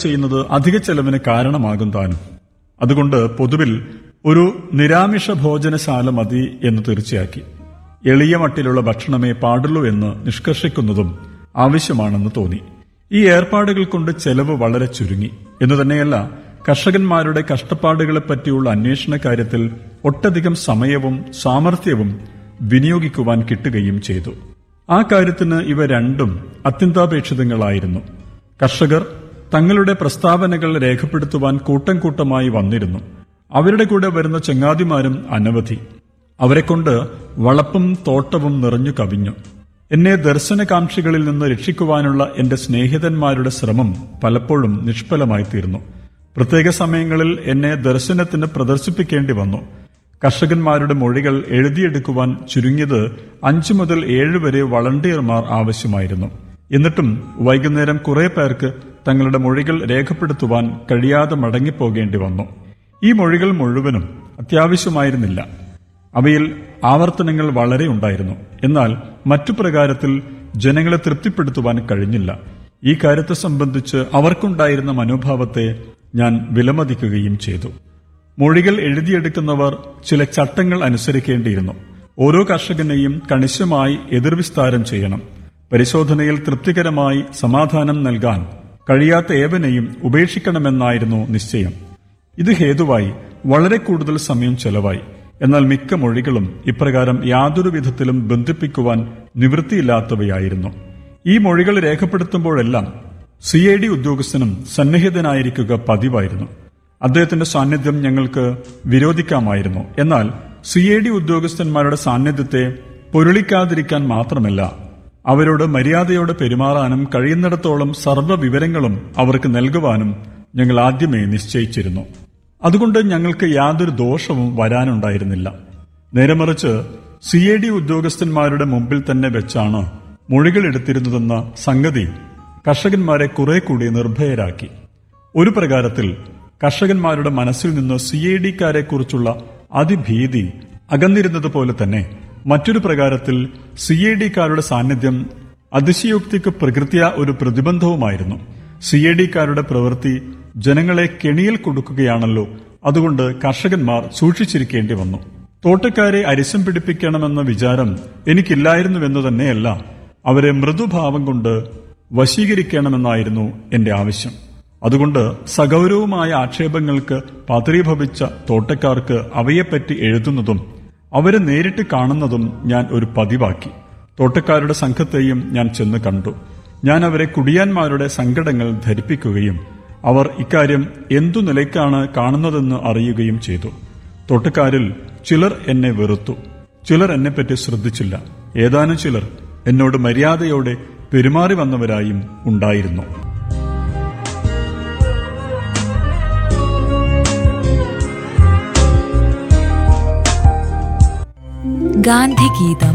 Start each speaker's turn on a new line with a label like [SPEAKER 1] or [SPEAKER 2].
[SPEAKER 1] ചെയ്യുന്നത് അധിക ചെലവിന് കാരണമാകും താനും അതുകൊണ്ട് പൊതുവിൽ ഒരു നിരാമിഷ ഭോജനശാല മതി എന്ന് തീർച്ചയാക്കി എളിയ മട്ടിലുള്ള ഭക്ഷണമേ പാടുള്ളൂ എന്ന് നിഷ്കർഷിക്കുന്നതും ആവശ്യമാണെന്ന് തോന്നി ഈ ഏർപ്പാടുകൾ കൊണ്ട് ചെലവ് വളരെ ചുരുങ്ങി എന്നു തന്നെയല്ല കർഷകന്മാരുടെ കഷ്ടപ്പാടുകളെ പറ്റിയുള്ള അന്വേഷണ കാര്യത്തിൽ ഒട്ടധികം സമയവും സാമർഥ്യവും വിനിയോഗിക്കുവാൻ കിട്ടുകയും ചെയ്തു ആ കാര്യത്തിന് ഇവ രണ്ടും അത്യന്താപേക്ഷിതങ്ങളായിരുന്നു കർഷകർ തങ്ങളുടെ പ്രസ്താവനകൾ രേഖപ്പെടുത്തുവാൻ കൂട്ടം കൂട്ടമായി വന്നിരുന്നു അവരുടെ കൂടെ വരുന്ന ചങ്ങാതിമാരും അനവധി അവരെക്കൊണ്ട് വളപ്പും തോട്ടവും നിറഞ്ഞു കവിഞ്ഞു എന്നെ ദർശനകാംക്ഷികളിൽ നിന്ന് രക്ഷിക്കുവാനുള്ള എന്റെ സ്നേഹിതന്മാരുടെ ശ്രമം പലപ്പോഴും നിഷ്ഫലമായി തീർന്നു പ്രത്യേക സമയങ്ങളിൽ എന്നെ ദർശനത്തിന് പ്രദർശിപ്പിക്കേണ്ടി വന്നു കർഷകന്മാരുടെ മൊഴികൾ എഴുതിയെടുക്കുവാൻ ചുരുങ്ങിയത് അഞ്ചു മുതൽ ഏഴ് വരെ വളണ്ടിയർമാർ ആവശ്യമായിരുന്നു എന്നിട്ടും വൈകുന്നേരം കുറെ പേർക്ക് തങ്ങളുടെ മൊഴികൾ രേഖപ്പെടുത്തുവാൻ കഴിയാതെ മടങ്ങിപ്പോകേണ്ടി വന്നു ഈ മൊഴികൾ മുഴുവനും അത്യാവശ്യമായിരുന്നില്ല അവയിൽ ആവർത്തനങ്ങൾ വളരെ ഉണ്ടായിരുന്നു എന്നാൽ മറ്റു പ്രകാരത്തിൽ ജനങ്ങളെ തൃപ്തിപ്പെടുത്തുവാൻ കഴിഞ്ഞില്ല ഈ കാര്യത്തെ സംബന്ധിച്ച് അവർക്കുണ്ടായിരുന്ന മനോഭാവത്തെ ഞാൻ വിലമതിക്കുകയും ചെയ്തു മൊഴികൾ എഴുതിയെടുക്കുന്നവർ ചില ചട്ടങ്ങൾ അനുസരിക്കേണ്ടിയിരുന്നു ഓരോ കർഷകനെയും കണിശമായി എതിർവിസ്താരം ചെയ്യണം പരിശോധനയിൽ തൃപ്തികരമായി സമാധാനം നൽകാൻ കഴിയാത്ത ഏവനെയും ഉപേക്ഷിക്കണമെന്നായിരുന്നു നിശ്ചയം ഇത് ഹേതുവായി വളരെ കൂടുതൽ സമയം ചെലവായി എന്നാൽ മിക്ക മൊഴികളും ഇപ്രകാരം യാതൊരു വിധത്തിലും ബന്ധിപ്പിക്കുവാൻ നിവൃത്തിയില്ലാത്തവയായിരുന്നു ഈ മൊഴികൾ രേഖപ്പെടുത്തുമ്പോഴെല്ലാം സി ഐ ഡി ഉദ്യോഗസ്ഥനും സന്നിഹിതനായിരിക്കുക പതിവായിരുന്നു അദ്ദേഹത്തിന്റെ സാന്നിധ്യം ഞങ്ങൾക്ക് വിരോധിക്കാമായിരുന്നു എന്നാൽ സി ഐ ഡി ഉദ്യോഗസ്ഥന്മാരുടെ സാന്നിധ്യത്തെ പൊരുളിക്കാതിരിക്കാൻ മാത്രമല്ല അവരോട് മര്യാദയോടെ പെരുമാറാനും കഴിയുന്നിടത്തോളം സർവ്വ വിവരങ്ങളും അവർക്ക് നൽകുവാനും ഞങ്ങൾ ആദ്യമേ നിശ്ചയിച്ചിരുന്നു അതുകൊണ്ട് ഞങ്ങൾക്ക് യാതൊരു ദോഷവും വരാനുണ്ടായിരുന്നില്ല നേരെമറിച്ച് സി ഐ ഡി ഉദ്യോഗസ്ഥന്മാരുടെ മുമ്പിൽ തന്നെ വെച്ചാണ് മൊഴികൾ എടുത്തിരുന്നതെന്ന സംഗതി കർഷകന്മാരെ കുറെ കൂടി നിർഭയരാക്കി ഒരു പ്രകാരത്തിൽ കർഷകന്മാരുടെ മനസ്സിൽ നിന്ന് സി ഐ ഡിക്കാരെ കുറിച്ചുള്ള അതിഭീതി അകന്നിരുന്നതുപോലെ തന്നെ മറ്റൊരു പ്രകാരത്തിൽ സി ഐ ഡിക്കാരുടെ സാന്നിധ്യം അതിശയോക്തിക്ക് പ്രകൃത്യ ഒരു പ്രതിബന്ധവുമായിരുന്നു സി ഐ ഡിക്കാരുടെ പ്രവൃത്തി ജനങ്ങളെ കെണിയിൽ കൊടുക്കുകയാണല്ലോ അതുകൊണ്ട് കർഷകന്മാർ സൂക്ഷിച്ചിരിക്കേണ്ടി വന്നു തോട്ടക്കാരെ അരിശം പിടിപ്പിക്കണമെന്ന വിചാരം എനിക്കില്ലായിരുന്നുവെന്നു തന്നെയല്ല അവരെ മൃദുഭാവം കൊണ്ട് വശീകരിക്കണമെന്നായിരുന്നു എന്റെ ആവശ്യം അതുകൊണ്ട് സഗൗരവമായ ആക്ഷേപങ്ങൾക്ക് പാത്രീഭവിച്ച തോട്ടക്കാർക്ക് അവയെപ്പറ്റി എഴുതുന്നതും അവരെ നേരിട്ട് കാണുന്നതും ഞാൻ ഒരു പതിവാക്കി തോട്ടക്കാരുടെ സംഘത്തെയും ഞാൻ ചെന്ന് കണ്ടു ഞാൻ അവരെ കുടിയാന്മാരുടെ സങ്കടങ്ങൾ ധരിപ്പിക്കുകയും അവർ ഇക്കാര്യം എന്തു നിലയ്ക്കാണ് കാണുന്നതെന്ന് അറിയുകയും ചെയ്തു തോട്ടക്കാരിൽ ചിലർ എന്നെ വെറുത്തു ചിലർ എന്നെപ്പറ്റി ശ്രദ്ധിച്ചില്ല ഏതാനും ചിലർ എന്നോട് മര്യാദയോടെ പെരുമാറി വന്നവരായും ഉണ്ടായിരുന്നു
[SPEAKER 2] ഗാന്ധിഗീതം